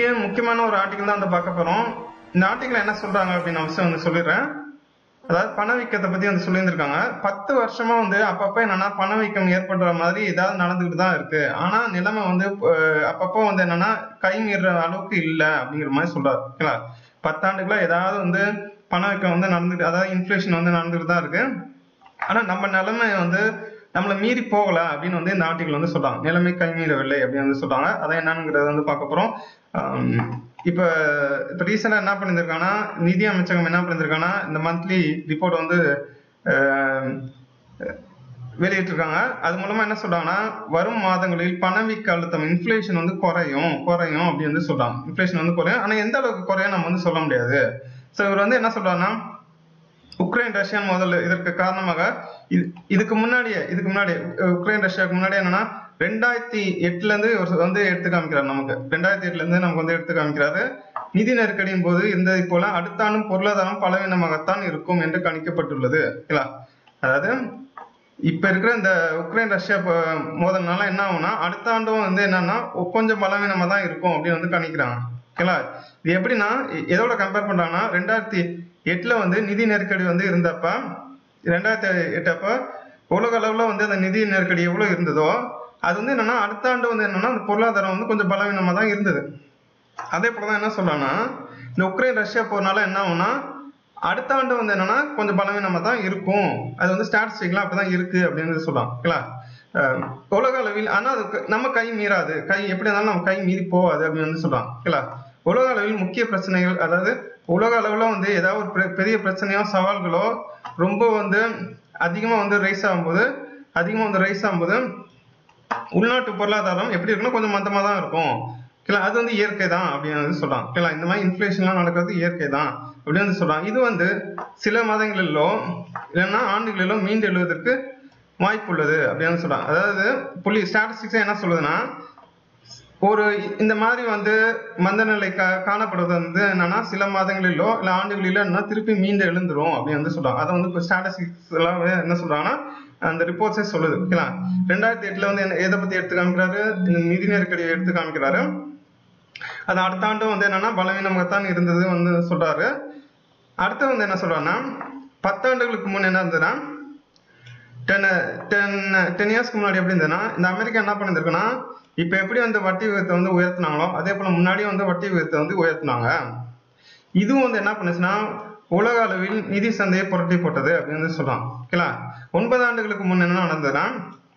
இன்னைக்கு முக்கியமான ஒரு ஆர்டிகல் தான் வந்து பார்க்க போறோம் இந்த ஆர்டிகல் என்ன சொல்றாங்க அப்படின்னு அவசியம் வந்து சொல்லிடுறேன் அதாவது பணவீக்கத்தை பத்தி வந்து சொல்லியிருந்திருக்காங்க பத்து வருஷமா வந்து அப்பப்ப என்னன்னா பணவீக்கம் ஏற்படுற மாதிரி ஏதாவது நடந்துகிட்டு தான் இருக்கு ஆனா நிலைமை வந்து அஹ், அப்பப்போ வந்து என்னன்னா கை மீற அளவுக்கு இல்ல அப்படிங்கிற மாதிரி சொல்றாரு ஓகேங்களா பத்தாண்டுகளா ஏதாவது வந்து பணவீக்கம் வந்து நடந்துட்டு அதாவது இன்ஃபிளேஷன் வந்து நடந்துட்டு தான் இருக்கு ஆனா நம்ம நிலைமை வந்து நம்மளை மீறி போகல அப்படின்னு வந்து இந்த ஆர்டிகல் வந்து சொல்றாங்க நிலைமை கைமீறவில்லை அப்படின்னு வந்து சொல்றாங்க அதான் என்னங்கிறத வந்து பார்க்க போறோம் ஆம், இப்ப இப்ப ரீசெண்டா என்ன பண்ணியிருக்காங்கன்னா நிதி அமைச்சகம் என்ன பண்ணியிருக்காங்கன்னா இந்த மந்த்லி ரிப்போர்ட் வந்து ஆம், வெளியிட்டிருக்காங்க அது மூலமா என்ன சொல்றாங்கன்னா வரும் மாதங்களில் பணவீக்க அழுத்தம் இன்ஃபிளேஷன் வந்து குறையும் குறையும் அப்படி வந்து சொல்றாங்க இன்ஃபிளேஷன் வந்து குறையும் ஆனா எந்த அளவுக்கு குறையும் நம்ம வந்து சொல்ல முடியாது சோ இவர் வந்து என்ன சொல்றாருன்னா உக்ரைன் ரஷ்யா முதல்ல இதற்கு காரணமாக இது- இதுக்கு முன்னாடியே இதுக்கு முன்னாடி உ- உக்ரைன் ரஷ்யாவுக்கு முன்னாடி என்னன்னா ரெண்டாயிரத்தி எட்டுல இருந்து இவர் வந்து எடுத்து காமிக்கிறார் நமக்கு ரெண்டாயிரத்தி எட்டுல இருந்து நமக்கு வந்து எடுத்து காமிக்கிறாரு நிதி நெருக்கடியின் போது இருந்ததை போல அடுத்த ஆண்டும் பொருளாதாரம் பலவீனமாகத்தான் இருக்கும் என்று கணிக்கப்பட்டுள்ளது ஓகேங்களா அதாவது இப்ப இருக்கிற இந்த உக்ரைன் ரஷ்யா ப- மோதல்னால என்ன ஆகும்னா அடுத்த ஆண்டும் வந்து என்னன்னா ஒ- கொஞ்சம் பலவீனமா தான் இருக்கும் அப்படின்னு வந்து கணிக்கிறாங்க ஓகேங்களா இது எப்படின்னா எ- எதோட கம்பேர் பண்றாங்கன்னா ரெண்டாயிரத்தி எட்டுல வந்து நிதி நெருக்கடி வந்து இருந்தப்ப ரெண்டாயிரத்தி எட்டப்ப உலக அளவுல வந்து அந்த நிதி நெருக்கடி எவ்வளவு இருந்ததோ அது வந்து என்னன்னா அடுத்த ஆண்டு வந்து என்னன்னா அந்த பொருளாதாரம் வந்து கொஞ்சம் பலவீனமா தான் இருந்தது அதே போலதான் என்ன சொல்றாங்கன்னா இந்த உக்ரைன் ரஷ்யா போறனால என்ன ஆகும்னா அடுத்த ஆண்டு வந்து என்னன்னா கொஞ்சம் பலவீனமா தான் இருக்கும் அது வந்து ஸ்டாட்டிஸ்டிக்லாம் அப்படிதான் இருக்கு அப்படின்னு சொல்லலாம் ஓகேங்களா அஹ் உலக அளவில் ஆனா அது க- நம்ம கை மீறாது கை எப்படி இருந்தாலும் நம்ம கை மீறி போகாது அப்படின்னு வந்து சொல்றாங்க ஓகேங்களா உலக அளவில் முக்கிய பிரச்சனைகள் அதாவது உலக அளவுல வந்து ஏதாவது ஒரு பெ- பெரிய பிரச்சனையோ சவால்களோ ரொம்ப வந்து அதிகமா வந்து ரைஸ் ஆகும்போது அதிகமா வந்து ரைஸ் ஆகும்போது உள்நாட்டு பொருளாதாரம் எப்படி இருக்குன்னா கொஞ்சம் மந்தமா தான் இருக்கும் ஓகேங்களா அது வந்து இயற்கை தான் அப்படின்னு வந்து சொல்றாங்க ஓகேங்களா இந்த மாதிரி இன்ஃபிளேஷன்லாம் நடக்கிறது இயற்கை தான் அப்படின்னு வந்து சொல்றாங்க இது வந்து சில மாதங்களிலோ இல்லைன்னா ஆண்டுகளிலோ மீண்டு எழுவதற்கு வாய்ப்பு உள்ளது அப்படின்னு சொல்றாங்க அதாவது புள்ளி ஸ்டாட்டிஸ்டிக்ஸ் என்ன சொல்லுதுன்னா ஒரு இந்த மாதிரி வந்து மந்தநிலை கா காணப்படுறது வந்து என்னன்னா சில மாதங்களிலோ இல்ல ஆண்டுகளிலோ என்ன திருப்பி மீண்டு எழுந்துரும் அப்படின்னு வந்து சொல்றாங்க அதை வந்து இப்போ ஸ்டாட்டிஸ்டிக்ஸ் எல்லாம் என்ன சொல்றாங்கன்னா அந்த ரிப்போர்ட்ஸே சொல்லுது ஓகேங்களா ரெண்டாயிரத்தி எட்டுல வந்து என்ன எதை பத்தி எடுத்து காமிக்கிறாரு இந்த நிதி நெருக்கடியை எடுத்து காமிக்கிறாரு அது அடுத்த ஆண்டும் வந்து என்னன்னா பலவீனமாகத்தான் இருந்தது வந்து சொல்றாரு அடுத்து வந்து என்ன சொல்றாருன்னா பத்தாண்டுகளுக்கு முன் என்ன இருந்ததுன்னா டென் டென் டென் இயர்ஸ்க்கு முன்னாடி எப்படி இருந்ததுன்னா இந்த அமெரிக்கா என்ன பண்ணிருக்குன்னா இப்போ எப்படி வந்து வட்டி விகிதத்தை வந்து உயர்த்தினாங்களோ அதே போல முன்னாடியும் வந்து வட்டி விகிதத்தை வந்து உயர்த்தினாங்க இதுவும் வந்து என்ன பண்ணுச்சுன்னா உலக அளவில் நிதி சந்தையை புரட்டி போட்டது அப்படின்னு வந்து சொல்றான் ஓகேங்களா ஒன்பது ஆண்டுகளுக்கு முன் என்ன நடந்ததுன்னா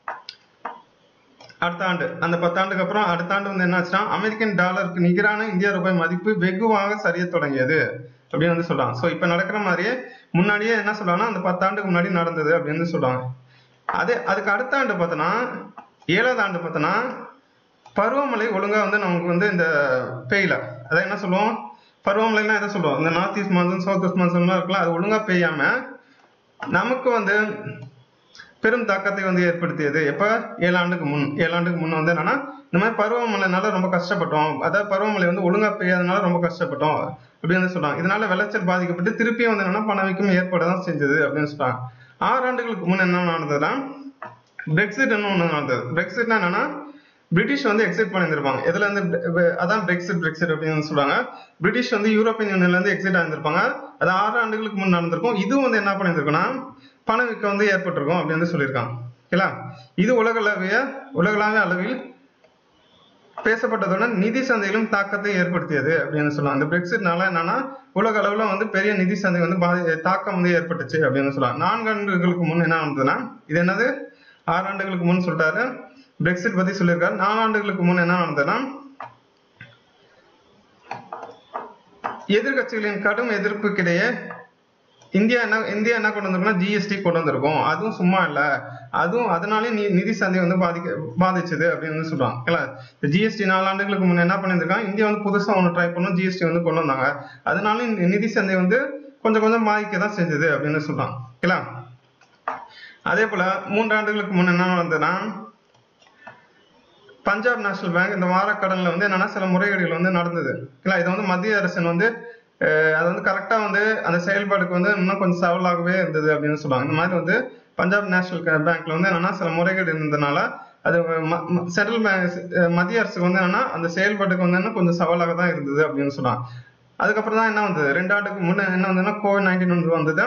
அடுத்த ஆண்டு அந்த பத்தாண்டுக்கு அப்புறம் அடுத்த ஆண்டு வந்து என்னாச்சுன்னா அமெரிக்கன் டாலருக்கு நிகரான இந்திய ரூபாய் மதிப்பு வெகுவாக சரிய தொடங்கியது அப்படின்னு வந்து சொல்றாங்க ஸோ இப்போ நடக்கிற மாதிரியே முன்னாடியே என்ன சொல்றாங்கன்னா அந்த பத்தாண்டுக்கு முன்னாடி நடந்தது அப்படின்னு வந்து சொல்றாங்க அதே அதுக்கு அடுத்த ஆண்டு பார்த்தோன்னா ஏழாவது ஆண்டு பார்த்தோன்னா பருவமழை ஒழுங்கா வந்து நமக்கு வந்து இந்த பெய்யல அதான் என்ன சொல்லுவோம் பருவமழைன்னா எதை சொல்லுவோம் இந்த north east monsoon south east மான்சூன்லாம் இருக்கலாம் அது ஒழுங்கா பெய்யாம நமக்கு வந்து பெரும் தாக்கத்தை வந்து ஏற்படுத்தியது எப்ப ஏழு ஆண்டுக்கு முன் ஏழு ஆண்டுக்கு முன் வந்து என்னன்னா இந்த மாதிரி பருவமழைனால ரொம்ப கஷ்டப்பட்டோம் அதாவது பருவமழை வந்து ஒழுங்கா பெய்யாதனால ரொம்ப கஷ்டப்பட்டோம் அப்படின்னு வந்து சொல்றாங்க இதனால விளைச்சல் பாதிக்கப்பட்டு திருப்பியும் வந்து என்னன்னா பணவீக்கம் ஏற்பட தான் செஞ்சது அப்படின்னு சொல்றாங்க ஆறு ஆண்டுகளுக்கு முன் என்ன நடந்ததுன்னா பிரெக்சிட் ஒன்று நடந்தது பிரெக்சிட்னா என்னன்னா பிரிட்டிஷ் வந்து எக்ஸிட் பண்ணியிருந்திருப்பாங்க இதுல இருந்து bre- bre- அதான் பிரெக்சிட் பிரெக்சிட் அப்படின்னு சொல்றாங்க பிரிட்டிஷ் வந்து யூரோப்பியன் யூனியன்ல இருந்து எக்ஸிட் ஆயிருந்திருப்பாங்க அது ஆறு ஆண்டுகளுக்கு முன் நடந்திருக்கும் இதுவும் வந்து என்ன பண்ணியிருக்குன்னா பணவீக்கம் வந்து ஏற்பட்டிருக்கும் அப்படின்னு வந்து சொல்லியிருக்காங்க ஓகேங்களா இது உலகளவிய உலகளாவிய அளவில் பேசப்பட்டதுடன் நிதி சந்தையிலும் தாக்கத்தை ஏற்படுத்தியது அப்படின்னு சொல்லலாம் இந்த பிரெக்சிட்னால என்னன்னா உலக அளவுல வந்து பெரிய நிதி சந்தை வந்து பாதி தாக்கம் வந்து ஏற்பட்டுச்சு அப்படின்னு சொல்லலாம் நான்கு ஆண்டுகளுக்கு முன் என்ன நடந்ததுன்னா இது என்னது ஆறு ஆண்டுகளுக்கு முன் சொல்லிட்டாரு பிரெக்சிட் பத்தி சொல்லியிருக்காரு நாலு ஆண்டுகளுக்கு முன் என்ன நடந்ததுன்னா எதிர்க்கட்சிகளின் கடும் எதிர்ப்புக்கிடையே இந்தியா என்ன இந்தியா என்ன கொண்டு வந்திருக்குன்னா ஜிஎஸ்டி கொண்டு வந்திருக்கும் அதுவும் சும்மா இல்ல அதுவும் அதனாலே நி நிதி சந்தை வந்து பாதிக்க பாதிச்சது அப்படின்னு வந்து சொல்றாங்க ஓகேங்களா இந்த ஜிஎஸ்டி நாலு ஆண்டுகளுக்கு முன்ன என்ன பண்ணியிருக்காங்க இந்தியா வந்து புதுசா ஒன்று ட்ரை பண்ணும் ஜிஎஸ்டி வந்து கொண்டு வந்தாங்க அதனால இந்த நிதி சந்தை வந்து கொஞ்சம் கொஞ்சம் பாதிக்க தான் செஞ்சது அப்படின்னு சொல்றாங்க ஓகேங்களா அதே போல மூன்று ஆண்டுகளுக்கு முன்ன என்ன நடந்ததுன்னா பஞ்சாப் நேஷனல் பேங்க் இந்த வாரக்கடன்ல வந்து என்னன்னா சில முறைகேடுகள் வந்து நடந்தது இல்லை இதை வந்து மத்திய அரசின் வந்து அஹ், அது வந்து கரெக்டா வந்து அந்த செயல்பாடுக்கு வந்து இன்னும் கொஞ்சம் சவாலாகவே இருந்தது அப்படின்னு சொல்லுவாங்க இந்த மாதிரி வந்து பஞ்சாப் நேஷனல் பேங்க்ல வந்து என்னன்னா சில முறைகேடு இருந்ததுனால அது சென்ட்ரல் மத்திய அரசுக்கு வந்து என்னன்னா அந்த செயல்பாட்டுக்கு வந்து என்ன கொஞ்சம் சவாலாக தான் இருந்தது அப்படின்னு சொன்னாங்க அதுக்கப்புறம் தான் என்ன வந்தது ரெண்டு ஆண்டுக்கு முன்ன என்ன வந்ததுன்னா கோவிட் நைன்டீன் வந்து வந்தது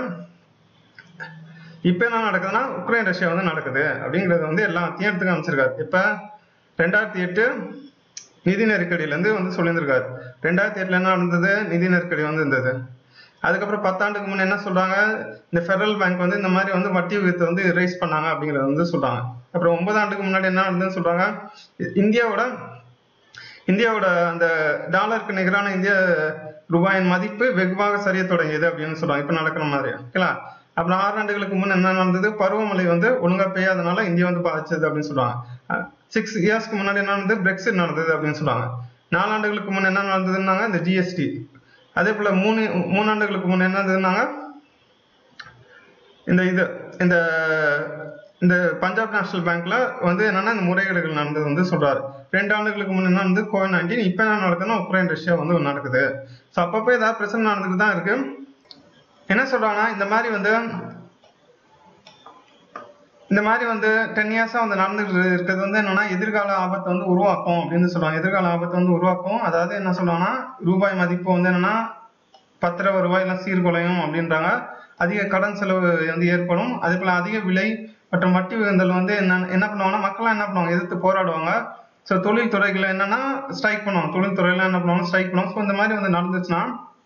இப்ப என்ன நடக்குதுன்னா உக்ரைன் ரஷ்யா வந்து நடக்குது அப்படிங்கறது வந்து எல்லாத்தையும் எடுத்து காமிச்சிருக்காரு இப்ப ரெண்டாயிரத்தி எட்டு நிதி நெருக்கடியில இருந்து வந்து சொல்லியிருந்திருக்காரு ரெண்டாயிரத்தி எட்டுல என்ன நடந்தது நிதி நெருக்கடி வந்து இருந்தது அதுக்கப்புறம் பத்தாண்டுக்கு முன்ன என்ன சொல்றாங்க இந்த ஃபெடரல் பேங்க் வந்து இந்த மாதிரி வந்து வட்டி விகிதத்தை வந்து ரைஸ் பண்ணாங்க அப்படிங்கறத வந்து சொல்றாங்க அப்புறம் ஒன்பது ஆண்டுக்கு முன்னாடி என்ன நடந்ததுன்னு சொல்றாங்க இந்தியாவோட இந்தியாவோட அந்த டாலருக்கு நிகரான இந்திய ரூபாயின் மதிப்பு வெகுவாக சரிய தொடங்கியது அப்படின்னு சொல்றாங்க இப்ப நடக்கிற மாதிரி ஓகேங்களா அப்புறம் ஆறு ஆண்டுகளுக்கு முன் என்ன நடந்தது பருவமழை வந்து ஒழுங்கா பெய்யாதனால இந்தியா வந்து பாதிச்சது அப்படின்னு சொல்றாங்க சிக்ஸ் இயர்ஸ்க்கு முன்னாடி என்ன நடந்தது பிரெக்சிட் நடந்தது அப்படின்னு சொல்றாங்க நாலு ஆண்டுகளுக்கு முன் என்ன நடந்ததுன்னாங்க இந்த ஜிஎஸ்டி அதே போல மூணு மூணு ஆண்டுகளுக்கு முன் என்ன நடந்ததுன்னாங்க இந்த இது இந்த இந்த பஞ்சாப் நேஷனல் பேங்க்ல வந்து என்னன்னா இந்த முறைகேடுகள் நடந்தது வந்து சொல்றாரு ரெண்டு ஆண்டுகளுக்கு முன்ன என்ன நடந்தது கோவிட் நைன்டீன் இப்ப என்ன நடக்குதுன்னா உக்ரைன் ரஷ்யா வந்து நடக்குது ஸோ அப்பப்போ ஏதாவது பிரச்சனை நடந்துட்டு தான் இருக்கு என்ன சொல்றாங்கன்னா இந்த மாதிரி வந்து இந்த மாதிரி வந்து டென் இயர்ஸா வந்து நடந்துட்டு இருக்கிறது வந்து என்னன்னா எதிர்கால ஆபத்தை வந்து உருவாக்கும் அப்படின்னு சொல்றாங்க எதிர்கால ஆபத்தை வந்து உருவாக்கும் அதாவது என்ன சொல்றாங்கன்னா ரூபாய் மதிப்பு வந்து என்னன்னா பத்து ரூபாய் ரூபாயெல்லாம் சீர்குலையும் அப்படின்றாங்க அதிக கடன் செலவு வந்து ஏற்படும் அதே போல அதிக விலை மற்றும் வட்டி விகிதங்கள் வந்து என்ன என்ன பண்ணுவாங்கன்னா மக்கள்லாம் என்ன பண்ணுவாங்க எதிர்த்து போராடுவாங்க ஸோ தொழில் துறைகளை என்னன்னா ஸ்ட்ரைக் பண்ணுவாங்க தொழில் துறையில என்ன பண்ணுவாங்க ஸ்ட்ரைக் பண்ணுவாங்க ஸோ இந்த மாதிரி வந்து நடந்துச்சுன்னா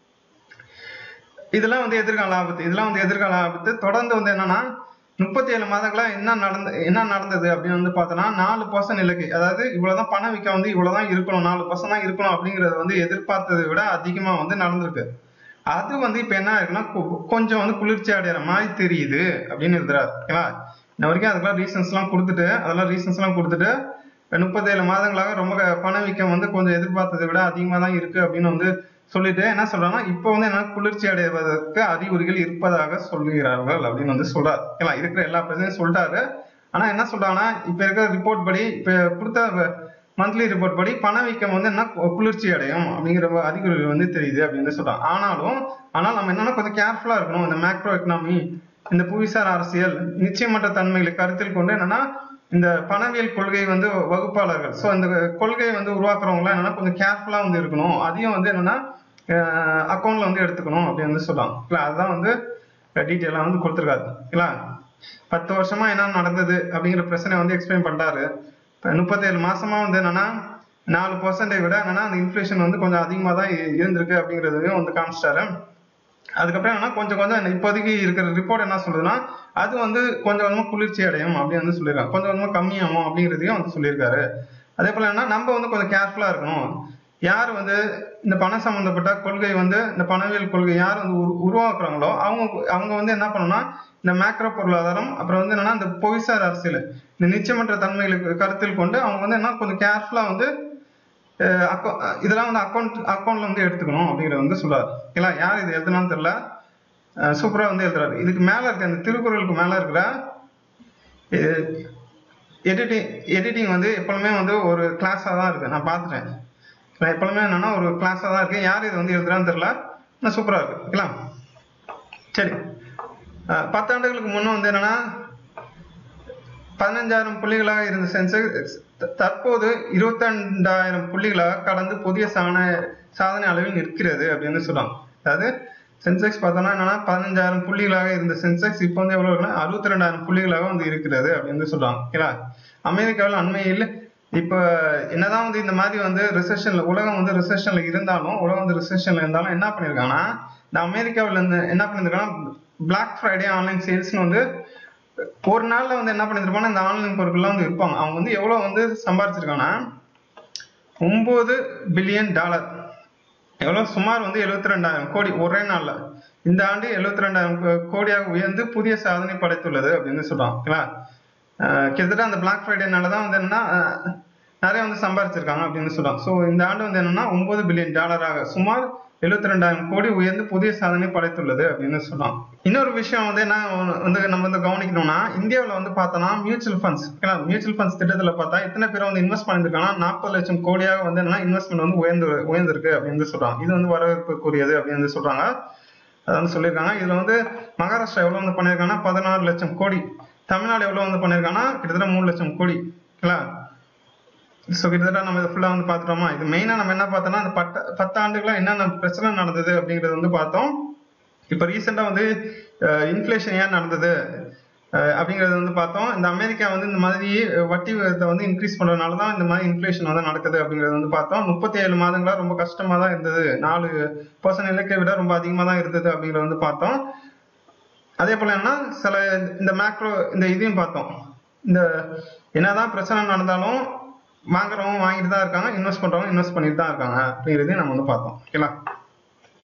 இதெல்லாம் வந்து எதிர்கால ஆபத்து இதெல்லாம் வந்து எதிர்கால ஆபத்து தொடர்ந்து வந்து என்னன்னா முப்பத்தி ஏழு மாதங்களா என்ன நடந்த என்ன நடந்தது அப்படின்னு வந்து பார்த்தோன்னா நாலு பர்சன்ட் இலக்கு அதாவது இவ்வளவுதான் பணவீக்க வந்து இவ்வளவுதான் இருக்கணும் நாலு பர்சன்ட் தான் இருக்கணும் அப்படிங்கறது வந்து எதிர்பார்த்ததை விட அதிகமா வந்து நடந்திருக்கு அது வந்து இப்ப என்ன இருக்குன்னா கொஞ்சம் வந்து குளிர்ச்சி அடையிற மாதிரி தெரியுது அப்படின்னு எழுதுறாரு ஓகேவா இன்ன வரைக்கும் அதுக்கெல்லாம் ரீசன்ஸ் எல்லாம் கொடுத்துட்டு அதெல்லாம் ரீசன்ஸ் எல்லாம் கொடுத்துட்டு முப்பத்தேழு மாதங்களாக ரொம்ப பணவீக்கம் வந்து கொஞ்சம் எதிர்பார்த்ததை விட அதிகமா தான் இருக்கு அப்படின்னு வந்து சொல்லிட்டு என்ன சொல்றாங்கன்னா இப்போ வந்து என்ன குளிர்ச்சி அடைவதற்கு அறிகுறிகள் இருப்பதாக சொல்லுகிறார்கள் அப்படின்னு வந்து சொல்றாரு ஓகேவா இருக்கிற எல்லா பிரச்சனையும் சொல்லிட்டாரு ஆனா என்ன சொல்றாங்கன்னா இப்ப இருக்கிற ரிப்போர்ட் படி இப்ப கொடுத்த மந்த்லி ரிப்போர்ட் படி பணவீக்கம் வந்து என்ன குளிர்ச்சி அடையும் அப்படிங்கிற அறிகுறிகள் வந்து தெரியுது அப்படின்னு சொல்றாங்க ஆனாலும் ஆனால் நம்ம என்னன்னா கொஞ்சம் கேர்ஃபுல்லா இருக்கணும் இந்த மேக்ரோ எக்கனாமி இந்த புவிசார் அரசியல் நிச்சயமற்ற தன்மைகளை கருத்தில் கொண்டு என்னன்னா இந்த பணவியல் கொள்கை வந்து வகுப்பாளர்கள் ஸோ இந்த கொள்கையை வந்து உருவாக்குறவங்க என்னன்னா கொஞ்சம் கேர்ஃபுல்லா வந்து இருக்கணும் அதையும் வந்து என்னன்னா அக்கௌண்ட்ல வந்து எடுத்துக்கணும் அப்படின்னு வந்து சொல்லலாம் இல்லை அதுதான் வந்து டீட்டெயிலாக வந்து கொடுத்துருக்காரு இல்லை பத்து வருஷமா என்ன நடந்தது அப்படிங்கிற பிரச்சனை வந்து எக்ஸ்பிளைன் பண்றாரு முப்பத்தேழு மாசமா வந்து என்னன்னா நாலு பர்சன்டை விட என்னன்னா அந்த இன்ஃபிளேஷன் வந்து கொஞ்சம் அதிகமாக தான் இருந்திருக்கு அப்படிங்கிறதையும் வந்து காமிச்சிட்டாரு அதுக்கப்புறம் என்னன்னா கொஞ்சம் கொஞ்சம் இப்போதைக்கு இருக்கிற ரிப்போர்ட் என்ன சொல்லுதுன்னா அது வந்து கொஞ்சம் கொஞ்சமா குளிர்ச்சி அடையும் அப்படின்னு வந்து சொல்லியிருக்காங்க கொஞ்சம் கொஞ்சமா கம்மியாகும் அப்படிங்கிறதையும் வந்து சொல்லியிருக்காரு அதே போல என்ன நம்ம வந்து கொஞ்சம் கேர்ஃபுல்லா இருக்கணும் யார் வந்து இந்த பணம் சம்பந்தப்பட்ட கொள்கை வந்து இந்த பணவியல் கொள்கை யார் வந்து உருவாக்குறாங்களோ அவங்க அவங்க வந்து என்ன பண்ணணும்னா இந்த மேக்ரோ பொருளாதாரம் அப்புறம் வந்து என்னன்னா இந்த புவிசார் அரசியல் இந்த நிச்சயமற்ற தன்மைகளுக்கு கருத்தில் கொண்டு அவங்க வந்து என்ன கொஞ்சம் கேர்ஃபுல்லா வந்து இதெல்லாம் வந்து அக்கௌண்ட் அக்கௌண்ட்ல வந்து எடுத்துக்கணும் அப்படிங்கறத வந்து சொல்றாரு இல்ல யார் இது எழுதுனான்னு தெரியல சூப்பரா வந்து எழுதுறாரு இதுக்கு மேல இருக்க இந்த திருக்குறளுக்கு மேல இருக்கிற எடிட்டிங் எடிட்டிங் வந்து எப்பவுமே வந்து ஒரு கிளாஸா தான் இருக்கு நான் பார்த்துட்டேன் நான் எப்பவுமே என்னன்னா ஒரு கிளாஸா தான் இருக்கு யார் இது வந்து எழுதுறான்னு தெரியல நான் சூப்பரா இருக்கு ஓகேங்களா சரி பத்தாண்டுகளுக்கு முன்ன வந்து என்னன்னா பதினஞ்சாயிரம் புள்ளிகளாக இருந்த சென்செக்ஸ் தற்போது இருபத்தி ரெண்டாயிரம் புள்ளிகளாக கடந்து புதிய சாதனை சாதனை அளவில் நிற்கிறது அப்படின்னு சொல்றாங்க அதாவது சென்செக்ஸ் பார்த்தோம்னா என்னன்னா பதினஞ்சாயிரம் புள்ளிகளாக இருந்த சென்செக்ஸ் இப்போ வந்து எவ்வளவு இருக்குன்னா அறுபத்தி ரெண்டாயிரம் புள்ளிகளாக வந்து இருக்கிறது அப்படின்னு சொல்றாங்க ஓகேங்களா அமெரிக்காவில் அண்மையில் இப்ப என்னதான் வந்து இந்த மாதிரி வந்து ரிசெஷன்ல உலகம் வந்து ரிசெஷன்ல இருந்தாலும் உலகம் வந்து ரிசெஷன்ல இருந்தாலும் என்ன பண்ணிருக்காங்கன்னா இந்த அமெரிக்காவில இருந்து என்ன பண்ணிருக்காங்கன்னா பிளாக் ஃப்ரைடே ஆன்லைன் சேல்ஸ்னு வந்து ஒரு நாள்ல வந்து என்ன பண்ணிருப்பாங்கன்னா இந்த ஆன்லைன் பொருட்கள்லாம் வந்து இருப்பாங்க அவங்க வந்து எவ்வளவு வந்து சம்பாரிச்சிருக்காங்கன்னா ஒன்பது பில்லியன் டாலர் எவ்வளவு சுமார் வந்து எழுபத்தி ரெண்டாயிரம் கோடி ஒரே நாள்ல இந்த ஆண்டு எழுபத்தி ரெண்டாயிரம் கோடியாக உயர்ந்து புதிய சாதனை படைத்துள்ளது அப்படின்னு சொல்றாங்க ஓகேங்களா கிட்டத்தட்ட அந்த பிளாக் ஃப்ரைடேனால தான் வந்து என்னன்னா நிறைய வந்து சம்பாரிச்சிருக்காங்க அப்படின்னு சொல்றாங்க ஸோ இந்த ஆண்டு வந்து என்னன்னா ஒன்பது பில்லியன் டாலராக சுமார் எழுபத்தி ரெண்டாயிரம் கோடி உயர்ந்து புதிய சாதனை படைத்துள்ளது அப்படின்னு சொல்லலாம் இன்னொரு விஷயம் வந்து என்ன வந்து நம்ம வந்து கவனிக்கணும்னா இந்தியாவில் வந்து பார்த்தோம்னா மியூச்சுவல் ஃபண்ட்ஸ் மியூச்சுவல் ஃபண்ட்ஸ் திட்டத்தில் பார்த்தா எத்தனை பேர் வந்து இன்வெஸ்ட் பண்ணிருக்காங்கன்னா நாற்பது லட்சம் கோடியாக வந்து என்னன்னா இன்வெஸ்ட்மெண்ட் வந்து உயர்ந்து உயர்ந்திருக்கு அப்படின்னு சொல்றாங்க இது வந்து வரவேற்புக்குரியது அப்படின்னு சொல்றாங்க அதை வந்து சொல்லியிருக்காங்க இதுல வந்து மகாராஷ்டிரா எவ்வளவு வந்து பண்ணியிருக்காங்கன்னா பதினாறு லட்சம் கோடி தமிழ்நாடு எவ்வளவு வந்து பண்ணியிருக்காங்கன்னா கிட்டத்தட்ட மூணு லட்சம் கோடி ஓகேங்களா ஸோ கிட்டத்தட்ட நம்ம இதை ஃபுல்லாக வந்து பார்த்துட்டோமா இது மெயினாக நம்ம என்ன பார்த்தோம்னா அந்த பட்ட பத்து ஆண்டுகளா என்னென்ன பிரச்சனை நடந்தது அப்படிங்கிறது வந்து பார்த்தோம் இப்போ ரீசெண்டாக வந்து இன்ஃப்ளேஷன் ஏன் நடந்தது அஹ் அப்படிங்கிறது வந்து பார்த்தோம் இந்த அமெரிக்கா வந்து இந்த மாதிரி வட்டி விகிதத்தை வந்து இன்க்ரீஸ் பண்றதுனால தான் இந்த மாதிரி இன்ஃப்ளேஷன் வந்து நடக்குது அப்படிங்கிறது வந்து பார்த்தோம் முப்பத்தி ஏழு மாதங்களா ரொம்ப கஷ்டமா தான் இருந்தது நாலு பர்சன்ட் இலக்கை விட ரொம்ப அதிகமாக தான் இருந்தது அப்படிங்கிறத வந்து பார்த்தோம் அதே போல என்ன சில இந்த மேக்ரோ இந்த இதையும் பார்த்தோம் இந்த என்னதான் பிரச்சனை நடந்தாலும் வாங்குறவங்க வாங்கிட்டு தான் இருக்காங்க இன்வெஸ்ட் பண்றவங்க இன்வெஸ்ட் பண்ணிட்டு தான் இருக்காங்க அப்படிங்கிறதையும் நம்ம வந்து பார்த்தோம் ஓகேங்களா